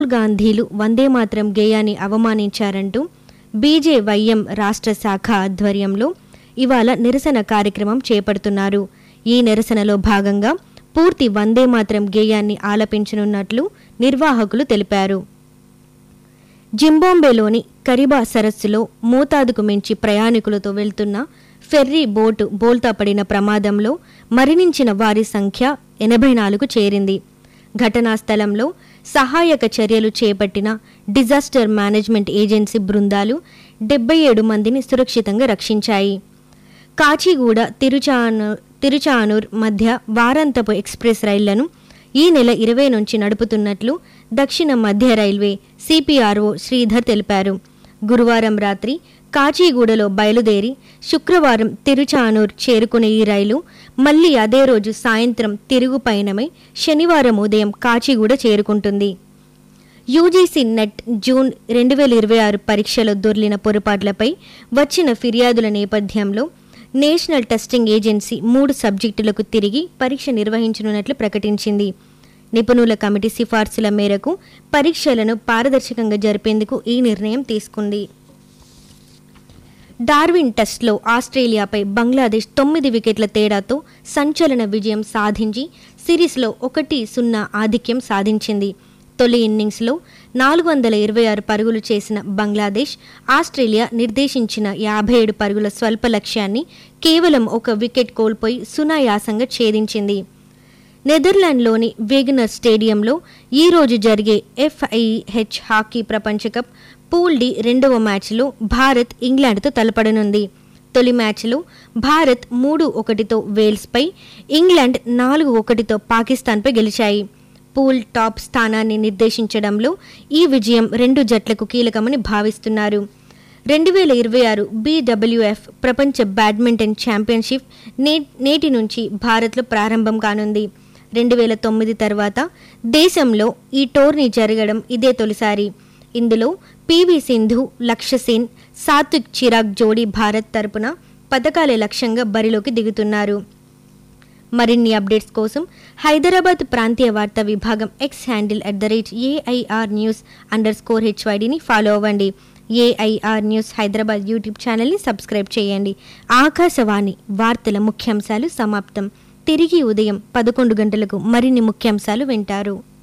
రాహుల్ గాంధీలు వందేమాతరం గేయాన్ని అవమానించారంటూ బీజేవైఎం రాష్ట్ర శాఖ ఆధ్వర్యంలో ఇవాళ నిరసన కార్యక్రమం చేపడుతున్నారు ఈ నిరసనలో భాగంగా పూర్తి వందేమాతరం గేయాన్ని ఆలపించనున్నట్లు నిర్వాహకులు తెలిపారు జింబాంబేలోని కరిబా సరస్సులో మోతాదుకు మించి ప్రయాణికులతో వెళ్తున్న ఫెర్రీ బోటు బోల్తా పడిన ప్రమాదంలో మరణించిన వారి సంఖ్య ఎనభై నాలుగు చేరింది ఘటనా స్థలంలో సహాయక చర్యలు చేపట్టిన డిజాస్టర్ మేనేజ్మెంట్ ఏజెన్సీ బృందాలు డెబ్బై ఏడు మందిని సురక్షితంగా రక్షించాయి కాచిగూడ తిరుచానూర్ తిరుచానూర్ మధ్య వారాంతపు ఎక్స్ప్రెస్ రైళ్లను ఈ నెల ఇరవై నుంచి నడుపుతున్నట్లు దక్షిణ మధ్య రైల్వే సిపిఆర్ఓ శ్రీధర్ తెలిపారు గురువారం రాత్రి కాచిగూడలో బయలుదేరి శుక్రవారం తిరుచానూర్ చేరుకునే ఈ రైలు మళ్లీ అదే రోజు సాయంత్రం తిరుగు పయనమై శనివారం ఉదయం కాచిగూడ చేరుకుంటుంది యూజీసీ నెట్ జూన్ రెండు వేల ఇరవై ఆరు పరీక్షలో దొర్లిన పొరపాట్లపై వచ్చిన ఫిర్యాదుల నేపథ్యంలో నేషనల్ టెస్టింగ్ ఏజెన్సీ మూడు సబ్జెక్టులకు తిరిగి పరీక్ష నిర్వహించనున్నట్లు ప్రకటించింది నిపుణుల కమిటీ సిఫార్సుల మేరకు పరీక్షలను పారదర్శకంగా జరిపేందుకు ఈ నిర్ణయం తీసుకుంది డార్విన్ టెస్ట్లో ఆస్ట్రేలియాపై బంగ్లాదేశ్ తొమ్మిది వికెట్ల తేడాతో సంచలన విజయం సాధించి సిరీస్లో ఒకటి సున్నా ఆధిక్యం సాధించింది తొలి ఇన్నింగ్స్లో నాలుగు వందల ఇరవై ఆరు పరుగులు చేసిన బంగ్లాదేశ్ ఆస్ట్రేలియా నిర్దేశించిన యాభై ఏడు పరుగుల స్వల్ప లక్ష్యాన్ని కేవలం ఒక వికెట్ కోల్పోయి సునాయాసంగా ఛేదించింది నెదర్లాండ్లోని వేగనర్ స్టేడియంలో ఈ రోజు జరిగే ఎఫ్ఐహెచ్ హాకీ ప్రపంచ కప్ పూల్ డి రెండవ మ్యాచ్లో భారత్ ఇంగ్లాండ్తో తలపడనుంది తొలి మ్యాచ్లో భారత్ మూడు ఒకటితో వేల్స్పై ఇంగ్లాండ్ నాలుగు ఒకటితో పాకిస్తాన్పై గెలిచాయి పూల్ టాప్ స్థానాన్ని నిర్దేశించడంలో ఈ విజయం రెండు జట్లకు కీలకమని భావిస్తున్నారు రెండు వేల ఇరవై ఆరు బీడబ్ల్యూఎఫ్ ప్రపంచ బ్యాడ్మింటన్ ఛాంపియన్షిప్ నే నేటి నుంచి భారత్లో ప్రారంభం కానుంది రెండు వేల తొమ్మిది తర్వాత దేశంలో ఈ టోర్నీ జరగడం ఇదే తొలిసారి ఇందులో పివి సింధు లక్ష్య సేన్ సాత్విక్ చిరాగ్ జోడీ భారత్ తరపున పథకాలే లక్ష్యంగా బరిలోకి దిగుతున్నారు మరిన్ని అప్డేట్స్ కోసం హైదరాబాద్ ప్రాంతీయ వార్తా విభాగం X handle at the rate AIR news underscore హెచ్వైడిని ఫాలో అవ్వండి ఏఐఆర్ న్యూస్ హైదరాబాద్ యూట్యూబ్ ఛానల్ని సబ్స్క్రైబ్ చేయండి ఆకాశవాణి వార్తల ముఖ్యాంశాలు సమాప్తం తిరిగి ఉదయం పదకొండు గంటలకు మరిన్ని ముఖ్యాంశాలు వింటారు